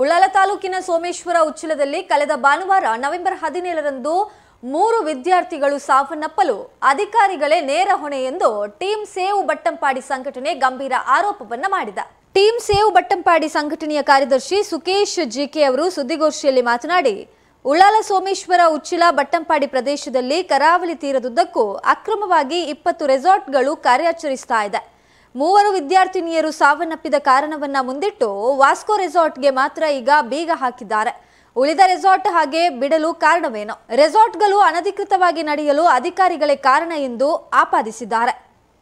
ಉಳ್ಳಾಲ ತಾಲೂಕಿನ ಸೋಮೇಶ್ವರ ಉಚ್ಚಿಲದಲ್ಲಿ ಕಳೆದ ಭಾನುವಾರ ನವೆಂಬರ್ ಹದಿನೇಳರಂದು ಮೂರು ವಿದ್ಯಾರ್ಥಿಗಳು ಸಾವನ್ನಪ್ಪಲು ಅಧಿಕಾರಿಗಳೇ ನೇರ ಹೊಣೆ ಎಂದು ಟೀಮ್ ಸೇವ್ ಬಟ್ಟಂಪಾಡಿ ಸಂಘಟನೆ ಗಂಭೀರ ಆರೋಪವನ್ನ ಮಾಡಿದ ಟೀಮ್ ಸೇವ್ ಬಟ್ಟಂಪಾಡಿ ಸಂಘಟನೆಯ ಕಾರ್ಯದರ್ಶಿ ಸುಕೇಶ್ ಜಿಕೆ ಅವರು ಸುದ್ದಿಗೋಷ್ಠಿಯಲ್ಲಿ ಮಾತನಾಡಿ ಉಳ್ಳಾಲ ಸೋಮೇಶ್ವರ ಉಚ್ಚಿಲ ಬಟ್ಟಂಪಾಡಿ ಪ್ರದೇಶದಲ್ಲಿ ಕರಾವಳಿ ತೀರದುದ್ದಕ್ಕೂ ಅಕ್ರಮವಾಗಿ ಇಪ್ಪತ್ತು ರೆಸಾರ್ಟ್ಗಳು ಕಾರ್ಯಾಚರಿಸ್ತಾ ಇದೆ ಮೂವರು ವಿದ್ಯಾರ್ಥಿನಿಯರು ಸಾವನ್ನಪ್ಪಿದ ಕಾರಣವನ್ನ ಮುಂದಿಟ್ಟು ವಾಸ್ಕೋ ರೆಸಾರ್ಟ್ಗೆ ಮಾತ್ರ ಈಗ ಬೀಗ ಹಾಕಿದ್ದಾರೆ ಉಳಿದ ರೆಸಾರ್ಟ್ ಹಾಗೆ ಬಿಡಲು ಕಾರಣವೇನು ರೆಸಾರ್ಟ್ಗಳು ಅನಧಿಕೃತವಾಗಿ ನಡೆಯಲು ಅಧಿಕಾರಿಗಳೇ ಕಾರಣ ಎಂದು ಆಪಾದಿಸಿದ್ದಾರೆ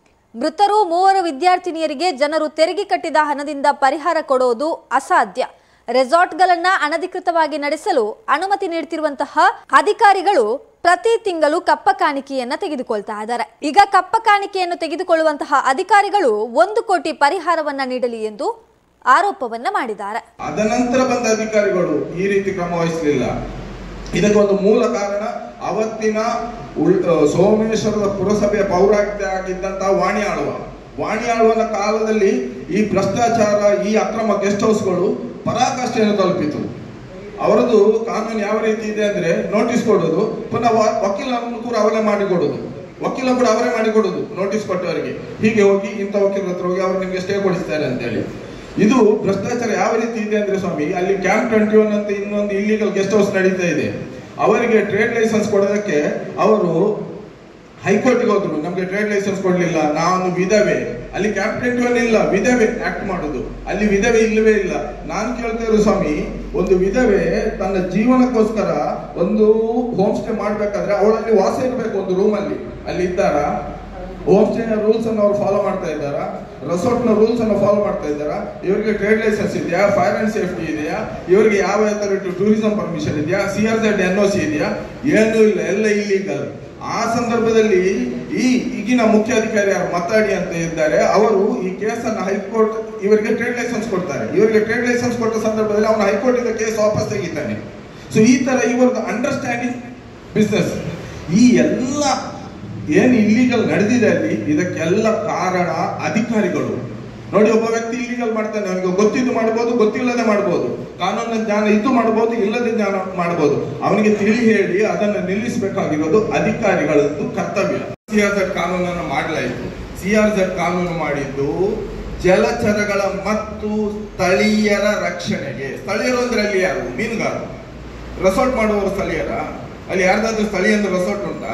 ಮೃತರು ಮೂವರು ವಿದ್ಯಾರ್ಥಿನಿಯರಿಗೆ ಜನರು ತೆರಿಗೆ ಕಟ್ಟಿದ ಹಣದಿಂದ ಪರಿಹಾರ ಕೊಡೋದು ಅಸಾಧ್ಯ ರೆಸಾರ್ಟ್ಗಳನ್ನ ಅನಧಿಕೃತವಾಗಿ ನಡೆಸಲು ಅನುಮತಿ ನೀಡುತ್ತಿರುವಂತಹ ಅಧಿಕಾರಿಗಳು ಪ್ರತಿ ತಿಂಗಳು ಕಪ್ಪ ಕಾಣಿಕೆಯನ್ನ ತೆಗೆದುಕೊಳ್ತಾ ಇದ್ದಾರೆ ಈಗ ಕಪ್ಪ ಕಾಣಿಕೆಯನ್ನು ತೆಗೆದುಕೊಳ್ಳುವಂತಹ ಅಧಿಕಾರಿಗಳು ಒಂದು ಕೋಟಿ ಪರಿಹಾರವನ್ನ ನೀಡಲಿ ಎಂದು ಆರೋಪವನ್ನ ಮಾಡಿದ್ದಾರೆ ಅದನಂತರ ಬಂದ ಅಧಿಕಾರಿಗಳು ಈ ರೀತಿ ಕ್ರಮ ವಹಿಸಲಿಲ್ಲ ಇದಕ್ಕೊಂದು ಮೂಲ ಕಾರಣ ಅವತ್ತಿನ ಉಳ್- ಆ, ಸೋಮೇಶ್ವರದ ಪುರಸಭೆಯ ಪೌರಾಯುಕ್ತ ಆಗಿದ್ದಂತಹ ವಾಣಿ ಆಳ್ವ ವಾಣಿ ಆಳ್ವನ ಕಾಲದಲ್ಲಿ ಈ ಭ್ರಷ್ಟಾಚಾರ ಈ ಅಕ್ರಮ ಗೆಸ್ಟ್ ಹೌಸ್ಗಳು ಪರಾಕಾಷ್ಠೆಯನ್ನು ತಲುಪಿತು ಅವರದು ಕಾನೂನು ಯಾವ ರೀತಿ ಇದೆ ಅಂದ್ರೆ ನೋಟಿಸ್ ಕೊಡೋದು ಪುನಃ ವ- ವಕೀಲರನ್ನು ಕೂಡ ಅವರೇ ಮಾಡಿಕೊಡೋದು ವಕೀಲ ಕೂಡ ಅವರೇ ಮಾಡಿಕೊಡೋದು ನೋಟಿಸ್ ಕೊಟ್ಟವರಿಗೆ ಹೀಗೆ ಹೋಗಿ ಇಂಥ ವಕೀಲರ ಹತ್ರ ಹೋಗಿ ಅವರು ನಿಮಗೆ ಸ್ಟೇ ಕೊಡಿಸ್ತಾರೆ ಅಂತೇಳಿ ಇದು ಭ್ರಷ್ಟಾಚಾರ ಯಾವ ರೀತಿ ಇದೆ ಅಂದ್ರೆ ಸ್ವಾಮಿ ಅಲ್ಲಿ ಕ್ಯಾಂಪ್ ಟ್ವೆಂಟಿ ಒನ್ ಅಂತ ಇನ್ನೊಂದು ಇಲ್ಲಿಗಲ್ ಗೆಸ್ಟ್ ಹೌಸ್ ನಡೀತಾ ಇದೆ ಅವರಿಗೆ ಟ್ರೇಡ್ ಲೈಸೆನ್ಸ್ ಕೊಡೋದಕ್ಕೆ ಅವರು ಹೈಕೋರ್ಟ್ಗೆ ಹೋದ್ರು ನಮ್ಗೆ ಟ್ರೇಡ್ ಲೈಸೆನ್ಸ್ ಕೊಡ್ಲಿಲ್ಲ ನಾನು ವಿಧವೆ ಅಲ್ಲಿ ಕ್ಯಾಂಪ್ ಟ್ವೆಂಟಿ ಒನ್ ಇಲ್ಲ ವಿಧವೆ ಆಕ್ಟ್ ಮಾಡುದು ಅಲ್ಲಿ ವಿಧವೆ ಇಲ್ಲವೇ ಇಲ್ಲ ನಾನು ಕೇಳ್ತಾ ಇರೋ ಸ್ವಾಮಿ ಒಂದು ವಿಧವೆ ತನ್ನ ಜೀವನಕ್ಕೋಸ್ಕರ ಒಂದು ಹೋಮ್ ಸ್ಟೇ ಮಾಡ್ಬೇಕಾದ್ರೆ ಅವಳಲ್ಲಿ ವಾಸ ಇರಬೇಕು ಒಂದು ರೂಮ್ ಅಲ್ಲಿ ಅಲ್ಲಿ ಇದ್ದಾರಾ ಹೋಮ್ ಸ್ಟೇ ರೂಲ್ಸ್ ಅನ್ನು ಅವ್ರು ಫಾಲೋ ಮಾಡ್ತಾ ಇದ್ದಾರಾ ರೆಸಾರ್ಟ್ ನ ರೂಲ್ಸ್ ಅನ್ನು ಫಾಲೋ ಮಾಡ್ತಾ ಇದ್ದಾರಾ ಇವರಿಗೆ ಟ್ರೇಡ್ ಲೈಸೆನ್ಸ್ ಇದೆಯಾ ಫೈರ್ ಅಂಡ್ ಸೇಫ್ಟಿ ಇದೆಯಾ ಇವರಿಗೆ ಯಾವ ಅಥಾರಿಟಿ ಟೂರಿಸಂ ಪರ್ಮಿಷನ್ ಇದೆಯಾ C R Z N O C ಇದೆಯಾ ಏನೂ ಇಲ್ಲ ಎಲ್ಲ ಇಲ್ಲೀಗಲ್ ಆ ಸಂದರ್ಭದಲ್ಲಿ ಈ ಈಗಿನ ಮುಖ್ಯ ಅಧಿಕಾರಿ ಯಾರು ಮತ್ತಾಡಿ ಅಂತ ಇದ್ದಾರೆ ಅವರು ಈ ಕೇಸನ್ನು ಹೈಕೋರ್ಟ್ ಇವರಿಗೆ ಟ್ರೇಡ್ ಲೈಸೆನ್ಸ್ ಕೊಡ್ತಾರೆ ಇವರಿಗೆ ಟ್ರೇಡ್ ಲೈಸೆನ್ಸ್ ಕೊಟ್ಟ ಸಂದರ್ಭದಲ್ಲಿ ಅವನು ಹೈಕೋರ್ಟ್ ಇಂದ ಕೇಸ್ ವಾಪಸ್ ತೆಗಿತಾನೆ ಸೊ ಈ ತರ ಇವರದ್ದು ಅಂಡರ್ಸ್ಟ್ಯಾಂಡಿಂಗ್ ಬಿಸ್ನೆಸ್ ಈ ಎಲ್ಲ ಏನು ಇಲ್ಲಿಗಲ್ ನಡೆದಿದೆ ಅಲ್ಲಿ ಇದಕ್ಕೆಲ್ಲ ಕಾರಣ ಅಧಿಕಾರಿಗಳು ನೋಡಿ ಒಬ್ಬ ವ್ಯಕ್ತಿ ಇಲ್ಲಿಗಲ್ ಮಾಡ್ತಾನೆ ಅವನಿಗೆ ಗೊತ್ತಿದ್ದು ಮಾಡ್ಬೋದು ಗೊತ್ತಿಲ್ಲದೆ ಮಾಡ್ಬೋದು ಕಾನೂನಿನ ಜ್ಞಾನ ಇದ್ದು ಮಾಡ್ಬೋದು ಇಲ್ಲದೆ ಜ್ಞಾನ ಮಾಡ್ಬೋದು ಅವನಿಗೆ ತಿಳಿ ಹೇಳಿ ಅದನ್ನು ನಿಲ್ಲಿಸಬೇಕಾಗಿರೋದು ಅಧಿಕಾರಿಗಳದ್ದು ಕರ್ತವ್ಯ ಸಿ ಆರ್ ಝೆಡ್ ಕಾನೂನನ್ನು ಮಾಡಲಾಯಿತು ಸಿ ಆರ್ ಝೆಡ್ ಕಾನೂನು ಮಾಡಿದ್ದು ಜಲಚರಗಳ ಮತ್ತು ಸ್ಥಳೀಯರ ರಕ್ಷಣೆಗೆ ಸ್ಥಳೀಯರು ಅಂದ್ರೆ ಅಲ್ಲಿ ಯಾರು ಮೀನುಗಾರರು ರೆಸಾರ್ಟ್ ಮಾಡುವವರು ಸ್ಥಳೀಯರ ಅಲ್ಲಿ ಯಾರ್ದಾದ್ರೂ ಸ್ಥಳೀಯ ಅಂದ್ರೆ ರೆಸಾರ್ಟ್ ಉಂಟಾ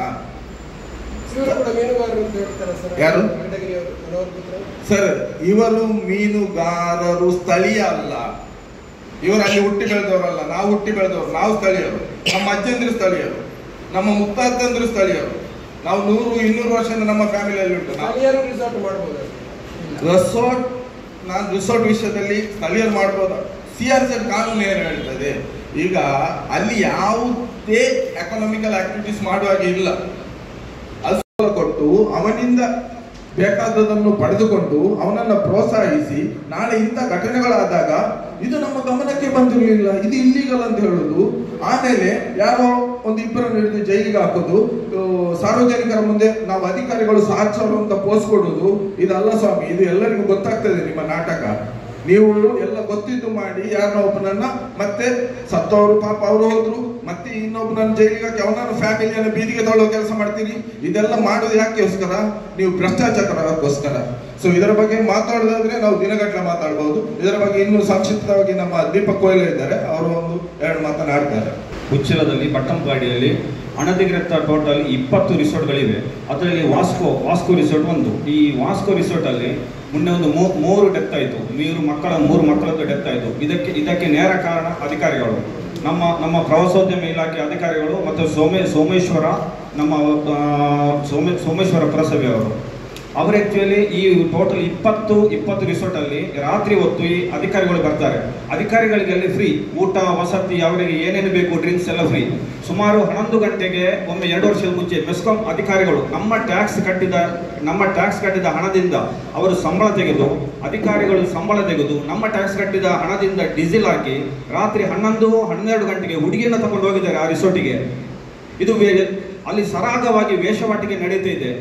ಇವರು ಕೂಡ ಮೀನುಗಾರರು ಅಂತ ಹೇಳ್ತಾರೆ ಸರ್ ಯಾರು? ವೆಂಕಟಗಿರಿ ಅವರು ಮನೋಹರ್ ಪುತ್ರ ಸರ್ ಇವರು ಮೀನುಗಾರರು ಸ್ಥಳೀಯ ಅಲ್ಲ ಇವರು ಅಲ್ಲಿ ಹುಟ್ಟಿ ಬೆಳೆದವರಲ್ಲ ನಾವು ಹುಟ್ಟಿ ಬೆಳೆದವರು ನಾವು ಸ್ಥಳೀಯರು ನಮ್ಮ ಅಜ್ಜಂದ್ರು ಸ್ಥಳೀಯರು ನಮ್ಮ ಮುತ್ತಾತಂದ್ರು ಸ್ಥಳೀಯರು ನಾವು ನೂರು ಇನ್ನೂರು ವರ್ಷ ನಮ್ಮ ಫ್ಯಾಮಿಲಿಯಲ್ಲಿ ಉಂಟು ನಾವು ಸ್ಥಳೀಯರು ರಿಸಾರ್ಟ್ ಮಾಡ್ಬೋದು ರೆಸಾರ್ಟ್ ನಾನು ರಿಸಾರ್ಟ್ ವಿಷಯದಲ್ಲಿ ಸ್ಥಳೀಯರು ಮಾಡ್ಬೋದು ಸಿ ಆರ್ ಸಿ ಕಾನೂನು ಏನು ಹೇಳ್ತದೆ ಈಗ ಅಲ್ಲಿ ಯಾವುದೇ ಎಕನಾಮಿಕಲ್ ಆಕ್ಟಿವಿಟೀಸ್ ಮಾಡುವಾಗೆ ಇಲ್ಲ ಅದು ಸಾಲ ಕೊಟ್ಟು ಅವನಿಂದ ಬೇಕಾದದನ್ನು ಪಡೆದುಕೊಂಡು ಅವನನ್ನ ಪ್ರೋತ್ಸಾಹಿಸಿ ನಾಳೆ ಇಂಥ ಘಟನೆಗಳಾದಾಗ ಇದು ನಮ್ಮ ಗಮನಕ್ಕೆ ಬಂದಿರಲಿಲ್ಲ ಇದು ಇಲ್ಲಿಗಲ್ ಅಂತ ಹೇಳುದು ಆಮೇಲೆ ಯಾರೋ ಒಂದು ಇಬ್ಬರನ್ನು ಹಿಡಿದು ಜೈಲಿಗೆ ಹಾಕೋದು ಆ, ಸಾರ್ವಜನಿಕರ ಮುಂದೆ ನಾವು ಅಧಿಕಾರಿಗಳು ಸಹಚರು ಅಂತ ಪೋಸ್ ಕೊಡುದು ಇದಲ್ಲ ಸ್ವಾಮಿ ಇದು ಎಲ್ಲರಿಗೂ ಗೊತ್ತಾಗ್ತದೆ ನಿಮ್ಮ ನಾಟಕ ನೀವು ಎಲ್ಲ ಗೊತ್ತಿದ್ದು ಮಾಡಿ ಯಾರನ್ನ ಒಬ್ಬನನ್ನ ಮತ್ತೆ ಸತ್ತವರು ಪಾಪ ಅವರು ಹೋದ್ರು ಮತ್ತೆ ಇನ್ನೊಬ್ಬನನ್ನ ಜೈಲಿಗೆ ಹಾಕಿ ಅವನನ್ನ ಫ್ಯಾಮಿಲಿಯನ್ನು ಬೀದಿಗೆ ತಗೊಳ್ಳೋ ಕೆಲಸ ಮಾಡ್ತೀರಿ ಇದೆಲ್ಲ ಮಾಡೋದು ಯಾಕೆಗೋಸ್ಕರ ನೀವು ಭ್ರಷ್ಟಾಚಾರಕ್ಕೋಸ್ಕರ ಸೊ ಇದರ ಬಗ್ಗೆ ಮಾತಾಡೋದಾದ್ರೆ ನಾವು ದಿನಗಟ್ಟಲೆ ಮಾತಾಡ್ಬೋದು ಇದರ ಬಗ್ಗೆ ಇನ್ನೂ ಸಂಕ್ಷಿಪ್ತವಾಗಿ ನಮ್ಮ ದೀಪಕ್ ಕೊಯ್ಲು ಇದ್ದಾರೆ ಅವರು ಒಂದು ಎರಡು ಮಾತನಾಡ್ತಾರೆ ಉಚ್ಚಿಲದಲ್ಲಿ ಪಟ್ಟಂಪಾಡಿಯಲ್ಲಿ ಅನಧಿಕೃತ ಟೋಟಲ್ ಇಪ್ಪತ್ತು ರಿಸಾರ್ಟ್ಗಳಿವೆ ಅದರಲ್ಲಿ ವಾಸ್ಕೋ ವಾಸ್ಕೋ ರಿಸಾರ್ಟ್ ಒಂದು ಈ ವಾಸ್ಕೋ ರಿಸಾರ್ಟಲ್ಲಿ ಮೊನ್ನೆ ಒಂದು ಮೂ- ಮೂರು ಡೆತ್ ಆಯಿತು ಮೂರು ಮಕ್ಕಳ ಮೂರು ಮಕ್ಕಳದ್ದು ಡೆತ್ ಆಯಿತು ಇದಕ್ಕೆ ಇದಕ್ಕೆ ನೇರ ಕಾರಣ ಅಧಿಕಾರಿಗಳು ನಮ್ಮ ನಮ್ಮ ಪ್ರವಾಸೋದ್ಯಮ ಇಲಾಖೆ ಅಧಿಕಾರಿಗಳು ಮತ್ತು ಸೋಮೇ ಸೋಮೇಶ್ವರ ನಮ್ಮ ಆ, ಸೋಮೇ ಸೋಮೇಶ್ವರ ಪುರಸಭೆಯವರು ಅವರು ಆಕ್ಚುಲಿ ಈ ಟೋಟಲ್ ಇಪ್ಪತ್ತು ಇಪ್ಪತ್ತು ರಿಸಾರ್ಟ್ ಅಲ್ಲಿ ರಾತ್ರಿ ಹೊತ್ತು ಈ ಅಧಿಕಾರಿಗಳು ಬರ್ತಾರೆ ಅಧಿಕಾರಿಗಳಿಗೆ ಅಲ್ಲಿ ಫ್ರೀ ಊಟ ವಸತಿ ಅವರಿಗೆ ಏನೇನು ಬೇಕು ಡ್ರಿಂಕ್ಸ್ ಎಲ್ಲ ಫ್ರೀ ಸುಮಾರು ಹನ್ನೊಂದು ಗಂಟೆಗೆ ಒಮ್ಮೆ ಎರಡು ವರ್ಷದ ಮುಂಚೆ ಮೆಸ್ಕಾಂ ಅಧಿಕಾರಿಗಳು ನಮ್ಮ ಟ್ಯಾಕ್ಸ್ ಕಟ್ಟಿದ ನಮ್ಮ ಟ್ಯಾಕ್ಸ್ ಕಟ್ಟಿದ ಹಣದಿಂದ ಅವರು ಸಂಬಳ ತೆಗೆದು ಅಧಿಕಾರಿಗಳು ಸಂಬಳ ತೆಗೆದು ನಮ್ಮ ಟ್ಯಾಕ್ಸ್ ಕಟ್ಟಿದ ಹಣದಿಂದ ಡೀಸೆಲ್ ಹಾಕಿ ರಾತ್ರಿ ಹನ್ನೊಂದು ಹನ್ನೆರಡು ಗಂಟೆಗೆ ಹುಡುಗಿಯನ್ನು ತಗೊಂಡು ಹೋಗಿದ್ದಾರೆ ಆ ರಿಸೋರ್ಟಿಗೆ ಇದು ವೇ- ಅಲ್ಲಿ ಸರಾಗವಾಗಿ ವೇಷವಾಟಿಕೆ ನಡೀತಾ ಇದೆ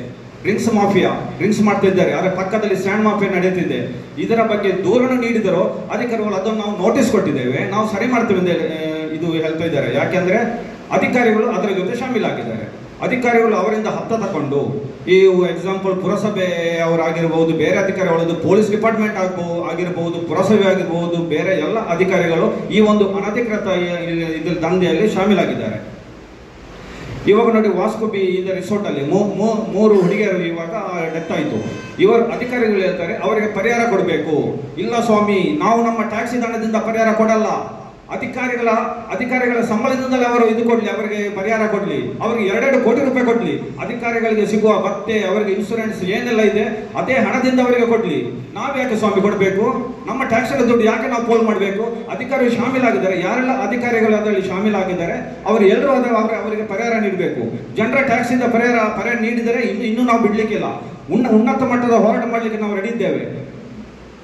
ಡ್ರಿಂಕ್ಸ್ ಮಾಫಿಯಾ ಡ್ರಿಂಕ್ಸ್ ಮಾಡ್ತಾ ಇದ್ದಾರೆ ಅದರ ಪಕ್ಕದಲ್ಲಿ ಸ್ಟ್ಯಾಂಡ್ ಮಾಫಿಯಾ ನಡೆಯುತ್ತಿದೆ ಇದರ ಬಗ್ಗೆ ದೂರನ್ನು ನೀಡಿದರು ಅಧಿಕಾರಿಗಳು ಅದನ್ನು ನಾವು ನೋಟಿಸ್ ಕೊಟ್ಟಿದ್ದೇವೆ ನಾವು ಸರಿ ಮಾಡ್ತೇವೆ ಅಂತ ಹೇಳಿ, ಆ, ಇದು ಹೇಳ್ತಾ ಇದ್ದಾರೆ ಯಾಕೆಂದ್ರೆ ಅಧಿಕಾರಿಗಳು ಅದರ ಜೊತೆ ಶಾಮೀಲಾಗಿದ್ದಾರೆ ಅಧಿಕಾರಿಗಳು ಅವರಿಂದ ಹತ್ತ ತಕೊಂಡು ಈ ಎಕ್ಸಾಂಪಲ್ ಪುರಸಭೆ ಅವರಾಗಿರ್ಬೋದು ಬೇರೆ ಅಧಿಕಾರಿಗಳದ್ದು ಪೊಲೀಸ್ ಡಿಪಾರ್ಟ್ಮೆಂಟ್ ಆಗ್ಬೋದು ಆಗಿರ್ಬೋದು ಪುರಸಭೆ ಆಗಿರ್ಬೋದು ಬೇರೆ ಎಲ್ಲ ಅಧಿಕಾರಿಗಳು ಈ ಒಂದು ಅನಧಿಕೃತ ಈ- ಇದ್ರ ದಂಧೆಯಲ್ಲಿ ಶಾಮೀಲಾಗಿದ್ದಾರೆ ಇವಾಗ ನೋಡಿ ವಾಸ್ಕೋ ಬಿ ಇದ ರಿಸೋರ್ಟ್ ಅಲ್ಲಿ ಮೂ- ಮೂ- ಮೂರು ಹುಡುಗಿಯರು ಇವಾಗ ಡೆತ್ ಆಯಿತು ಇವರು ಅಧಿಕಾರಿಗಳು ಹೇಳ್ತಾರೆ ಅವರಿಗೆ ಪರಿಹಾರ ಕೊಡಬೇಕು ಇಲ್ಲ ಸ್ವಾಮಿ ನಾವು ನಮ್ಮ ಟ್ಯಾಕ್ಸಿ ದಂಡದಿಂದ ಪರಿಹಾರ ಕೊಡಲ್ಲ ಅಧಿಕಾರಿಗಳ ಅಧಿಕಾರಿಗಳ ಸಂಬಳದಿಂದಲೇ ಅವರು ಇದು ಕೊಡ್ಲಿ ಅವರಿಗೆ ಪರಿಹಾರ ಕೊಡ್ಲಿ ಅವರಿಗೆ ಎರಡೆರಡು ಕೋಟಿ ರೂಪಾಯಿ ಕೊಡ್ಲಿ ಅಧಿಕಾರಿಗಳಿಗೆ ಸಿಗುವ ಭತ್ತೆ ಅವರಿಗೆ ಇನ್ಸೂರೆನ್ಸ್ ಏನೆಲ್ಲ ಇದೆ ಅದೇ ಹಣದಿಂದ ಅವರಿಗೆ ಕೊಡ್ಲಿ ನಾವು ಯಾಕೆ ಸ್ವಾಮಿ ಕೊಡಬೇಕು ನಮ್ಮ ಟ್ಯಾಕ್ಸ್ ದುಡ್ಡು ಯಾಕೆ ನಾವು ಪೋಲ್ ಮಾಡಬೇಕು ಅಧಿಕಾರಿಗಳು ಶಾಮೀಲಾಗಿದ್ದಾರೆ ಯಾರೆಲ್ಲ ಅಧಿಕಾರಿಗಳು ಅದರಲ್ಲಿ ಶಾಮೀಲಾಗಿದ್ದಾರೆ ಅವರು ಎಲ್ಲರೂ ಅದರ ಅವರ- ಅವರಿಗೆ ಪರಿಹಾರ ನೀಡಬೇಕು ಜನರ ಟ್ಯಾಕ್ಸ್ ಇಂದ ಪರಿಹಾರ ಪರಿಹಾರ ನೀಡಿದರೆ ಇನ್ನು ಇನ್ನೂ ನಾವು ಬಿಡ್ಲಿಕ್ಕಿಲ್ಲ ಉನ್ನ ಉನ್ನತ ಮಟ್ಟದ ಹೋರಾಟ ಮಾಡಲಿಕ್ಕೆ ನಾವು ರೆಡಿ ಇದ್ದೇವೆ